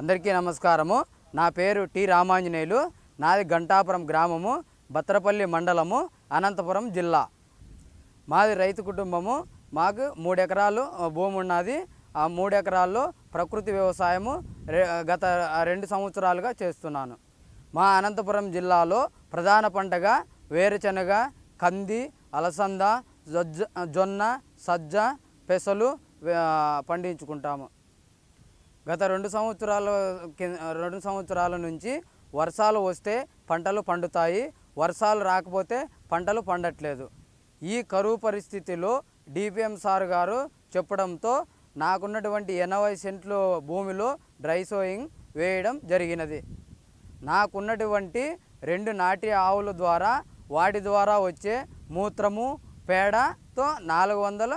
అందరికీ నమస్కారము నా పేరు టి రామాంజనేయులు నాది గంటాపురం గ్రామము బత్రపల్లి మండలము అనంతపురం జిల్లా మాది రైతు కుటుంబము మాకు మూడు ఎకరాలు ఆ, భూమి ఉన్నది ఆ మూడు ఎకరాల్లో ప్రకృతి వ్యవసాయము రె- గత రెండు సంవత్సరాలుగా చేస్తున్నాను మా అనంతపురం జిల్లాలో ప్రధాన పంటగా వేరుశనగ కంది అలసంద జొజ్జ జొన్న సజ్జ పెసలు ఆ, పండించుకుంటాము గత రెండు సంవత్సరాల కింద రెండు సంవత్సరాల నుంచి వర్షాలు వస్తే పంటలు పండుతాయి వర్షాలు రాకపోతే పంటలు పండట్లేదు ఈ కరువు పరిస్థితిలో డిపిఎం సార్ గారు చెప్పడంతో నాకున్నటువంటి ఎనభై సెంట్లు భూమిలో డ్రై సోయింగ్ వేయడం జరిగినది నాకున్నటువంటి రెండు నాటి ఆవుల ద్వారా వాటి ద్వారా వచ్చే మూత్రము పేడతో నాలుగు వందల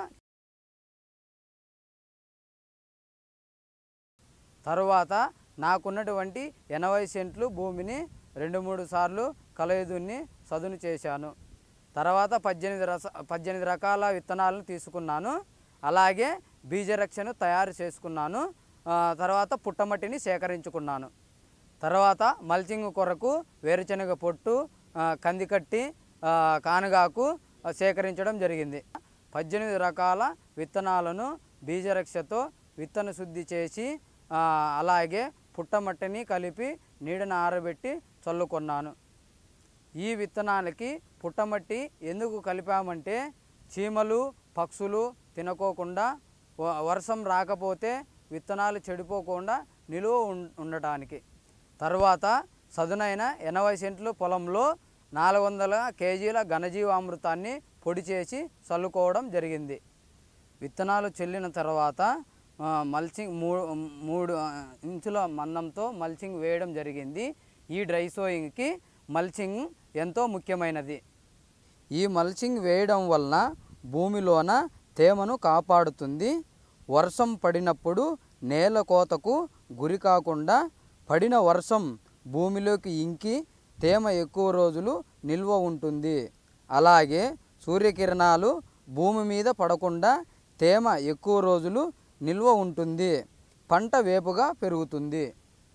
తరువాత నాకున్నటువంటి ఎనభై సెంట్లు భూమిని రెండు మూడు సార్లు కలయిదున్ని సదును చేశాను తర్వాత పద్దెనిమిది రస పద్దెనిమిది రకాల విత్తనాలను తీసుకున్నాను అలాగే బీజరక్షను తయారు చేసుకున్నాను ఆ, తర్వాత పుట్టమట్టిని సేకరించుకున్నాను తర్వాత మల్చింగ్ కొరకు వేరుశనగ పొట్టు ఆ, కందికట్టి ఆ, కానుగాకు ఆ, సేకరించడం జరిగింది పద్దెనిమిది రకాల విత్తనాలను బీజరక్షతో విత్తన శుద్ధి చేసి ఆ, అలాగే పుట్టమట్టిని కలిపి నీడను ఆరబెట్టి చల్లుకున్నాను ఈ విత్తనాలకి పుట్టమట్టి ఎందుకు కలిపామంటే చీమలు పక్షులు తినకోకుండా వ- వర్షం రాకపోతే విత్తనాలు చెడిపోకుండా నిలువ ఉం- ఉండటానికి తర్వాత సదునైన ఎనభై సెంట్లు పొలంలో నాలుగు వందల కేజీల ఘనజీవామృతాన్ని పొడి చేసి చల్లుకోవడం జరిగింది విత్తనాలు చెల్లిన తర్వాత ఆ, మల్చింగ్ మూడు మూడు ఆ, ఇంచుల మందంతో మల్చింగ్ వేయడం జరిగింది ఈ డ్రై సోయింగ్కి మల్చింగ్ ఎంతో ముఖ్యమైనది ఈ మల్చింగ్ వేయడం వలన భూమిలోన తేమను కాపాడుతుంది వర్షం పడినప్పుడు నేల కోతకు గురి కాకుండా పడిన వర్షం భూమిలోకి ఇంకి తేమ ఎక్కువ రోజులు నిల్వ ఉంటుంది అలాగే సూర్యకిరణాలు భూమి మీద పడకుండా తేమ ఎక్కువ రోజులు నిల్వ ఉంటుంది పంట వేపుగా పెరుగుతుంది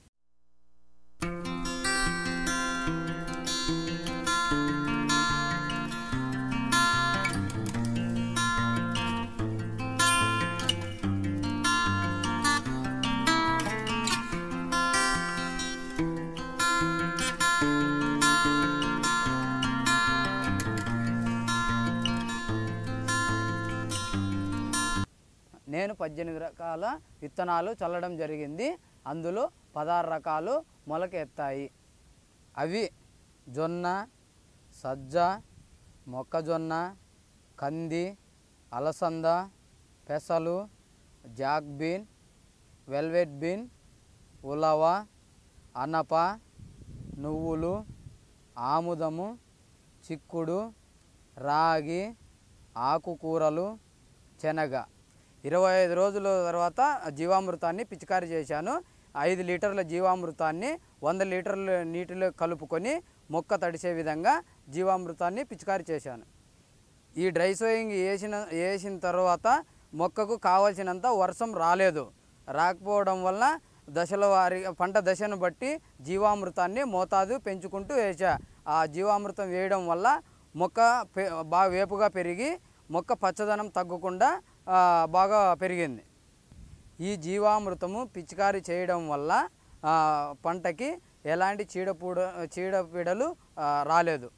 నేను పద్దెనిమిది రకాల విత్తనాలు చల్లడం జరిగింది అందులో పదహారు రకాలు మొలకెత్తాయి అవి జొన్న సజ్జ మొక్కజొన్న కంది అలసంద పెసలు జాక్ బీన్ వెల్వెట్ బీన్ ఉలవ అనప నువ్వులు ఆముదము చిక్కుడు రాగి ఆకుకూరలు శనగ ఇరవై ఐదు రోజుల తర్వాత జీవామృతాన్ని పిచికారీ చేశాను ఐదు లీటర్ల జీవామృతాన్ని వంద లీటర్ల నీటిలో కలుపుకొని మొక్క తడిసే విధంగా జీవామృతాన్ని పిచికారీ చేశాను ఈ డ్రై సోయింగ్ వేసిన వేసిన తర్వాత మొక్కకు కావలసినంత వర్షం రాలేదు రాకపోవడం వల్ల దశల వారి పంట దశను బట్టి జీవామృతాన్ని మోతాదు పెంచుకుంటూ వేసా ఆ జీవామృతం వేయడం వల్ల మొక్క పె- బాగా వేపుగా పెరిగి మొక్క పచ్చదనం తగ్గకుండా ఆ, బాగా పెరిగింది ఈ జీవామృతము పిచికారీ చేయడం వల్ల ఆ, పంటకి ఎలాంటి చీడపూడ చీడపీడలు ఆ, రాలేదు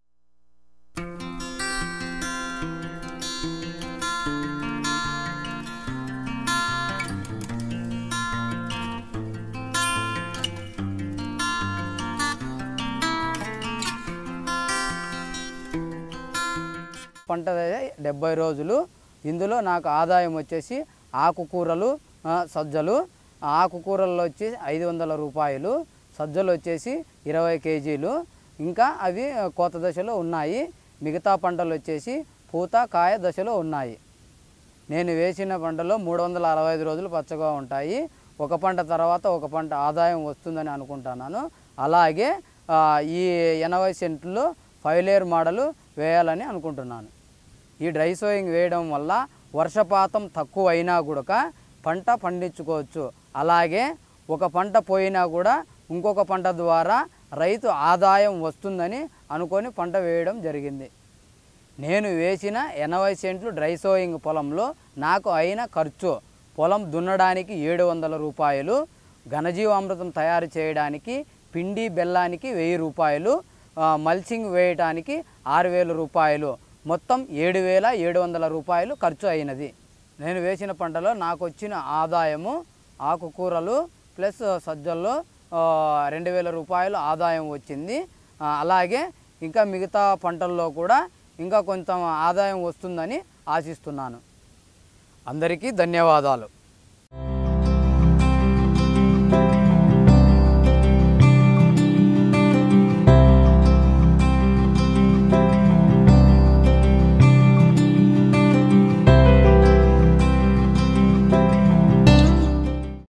పంట డెబ్బై రోజులు ఇందులో నాకు ఆదాయం వచ్చేసి ఆకుకూరలు ఆ, సజ్జలు ఆకుకూరల్లో వచ్చి ఐదు వందల రూపాయలు సజ్జలు వచ్చేసి ఇరవై కేజీలు ఇంకా అవి కోత దశలో ఉన్నాయి మిగతా పంటలు వచ్చేసి పూత కాయ దశలో ఉన్నాయి నేను వేసిన పంటలో మూడు వందల అరవై ఐదు రోజులు పచ్చగా ఉంటాయి ఒక పంట తర్వాత ఒక పంట ఆదాయం వస్తుందని అనుకుంటున్నాను అలాగే ఆ, ఈ ఎనభై సెంట్లో ఫైవ్ లేయర్ మోడలు వేయాలని అనుకుంటున్నాను ఈ డ్రై సోయింగ్ వేయడం వల్ల వర్షపాతం తక్కువ అయినా కూడా పంట పండించుకోవచ్చు అలాగే ఒక పంట పోయినా కూడా ఇంకొక పంట ద్వారా రైతు ఆదాయం వస్తుందని అనుకొని పంట వేయడం జరిగింది నేను వేసిన ఎనభై సెంట్లు డ్రై సోయింగ్ పొలంలో నాకు అయిన ఖర్చు పొలం దున్నడానికి ఏడు వందల రూపాయలు ఘనజీవామృతం తయారు చేయడానికి పిండి బెల్లానికి వెయ్యి రూపాయలు ఆ, మల్చింగ్ వేయటానికి ఆరు వేల రూపాయలు మొత్తం ఏడు వేల ఏడు వందల రూపాయలు ఖర్చు అయినది నేను వేసిన పంటలో నాకు వచ్చిన ఆదాయము ఆకుకూరలు ప్లస్ సజ్జల్లో ఆ, రెండు వేల రూపాయలు ఆదాయం వచ్చింది ఆ, అలాగే ఇంకా మిగతా పంటల్లో కూడా ఇంకా కొంత ఆదాయం వస్తుందని ఆశిస్తున్నాను అందరికీ ధన్యవాదాలు